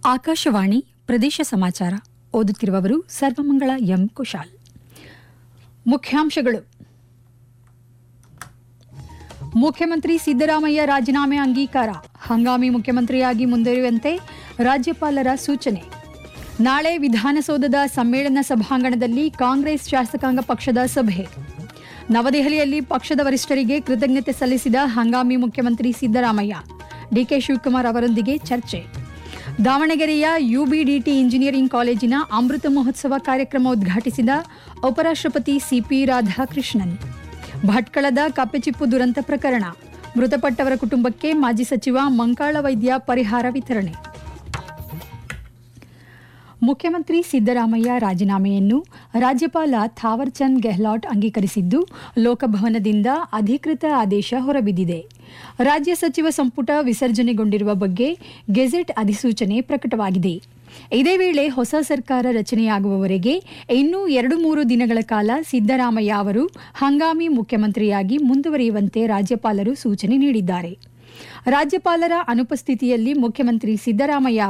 ಆಕಾಶವಾಣಿ ಪ್ರದೇಶ ಸಮಾಚಾರ ಓದುತ್ತಿರುವವರು ಸರ್ವಮಂಗಳ ಎಂ ಕುಶಾಲ್ ಮುಖ್ಯಾಂಶಗಳು ಮುಖ್ಯಮಂತ್ರಿ ಸಿದ್ದರಾಮಯ್ಯ ರಾಜೀನಾಮೆ ಅಂಗೀಕಾರ ಹಂಗಾಮಿ ಮುಖ್ಯಮಂತ್ರಿಯಾಗಿ ಮುಂದುವರಿಯುವಂತೆ ರಾಜ್ಯಪಾಲರ ಸೂಚನೆ ನಾಳೆ ವಿಧಾನಸೌಧದ ಸಮ್ಮೇಳನ ಸಭಾಂಗಣದಲ್ಲಿ ಕಾಂಗ್ರೆಸ್ ಶಾಸಕಾಂಗ ಪಕ್ಷದ ಸಭೆ ನವದೆಹಲಿಯಲ್ಲಿ ಪಕ್ಷದ ವರಿಷ್ಠರಿಗೆ ಕೃತಜ್ಞತೆ ಸಲ್ಲಿಸಿದ ಹಂಗಾಮಿ ಮುಖ್ಯಮಂತ್ರಿ ಸಿದ್ದರಾಮಯ್ಯ ಡಿಕೆ ಶಿವಕುಮಾರ್ ಅವರೊಂದಿಗೆ ಚರ್ಚೆ ದಾವಣಗೆರೆಯ ಯುಬಿಡಿಟಿ ಇಂಜಿನಿಯರಿಂಗ್ ಕಾಲೇಜಿನ ಅಮೃತ ಮಹೋತ್ಸವ ಕಾರ್ಯಕ್ರಮ ಉದ್ಘಾಟಿಸಿದ ಉಪರಾಷ್ಟ್ರಪತಿ ಸಿಪಿ ರಾಧಾಕೃಷ್ಣನ್ ಭಟ್ಕಳದ ಕಪ್ಪೆಚಿಪ್ಪು ದುರಂತ ಪ್ರಕರಣ ಮೃತಪಟ್ಟವರ ಕುಟುಂಬಕ್ಕೆ ಮಾಜಿ ಸಚಿವ ಮಂಕಾಳ ವೈದ್ಯ ಪರಿಹಾರ ವಿತರಣೆ ಮುಖ್ಯಮಂತ್ರಿ ಸಿದ್ದರಾಮಯ್ಯ ರಾಜೀನಾಮೆಯನ್ನು ರಾಜ್ಯಪಾಲ ಥಾವರ್ಚಂದ್ ಗೆಹ್ಲಾಟ್ ಅಂಗೀಕರಿಸಿದ್ದು ಲೋಕಭವನದಿಂದ ಅಧಿಕೃತ ಆದೇಶ ಹೊರಬಿದ್ದಿದೆ ರಾಜ್ಯ ಸಚಿವ ಸಂಪುಟ ವಿಸರ್ಜನೆಗೊಂಡಿರುವ ಬಗ್ಗೆ ಗೆಜೆಟ್ ಅಧಿಸೂಚನೆ ಪ್ರಕಟವಾಗಿದೆ ಇದೇ ವೇಳೆ ಹೊಸ ಸರ್ಕಾರ ರಚನೆಯಾಗುವವರೆಗೆ ಇನ್ನೂ ಎರಡು ಮೂರು ದಿನಗಳ ಕಾಲ ಸಿದ್ದರಾಮಯ್ಯ ಅವರು ಹಂಗಾಮಿ ಮುಖ್ಯಮಂತ್ರಿಯಾಗಿ ಮುಂದುವರಿಯುವಂತೆ ರಾಜ್ಯಪಾಲರು ಸೂಚನೆ ನೀಡಿದ್ದಾರೆ ರಾಜ್ಯಪಾಲರ ಅನುಪಸ್ಥಿತಿಯಲ್ಲಿ ಮುಖ್ಯಮಂತ್ರಿ ಸಿದ್ದರಾಮಯ್ಯ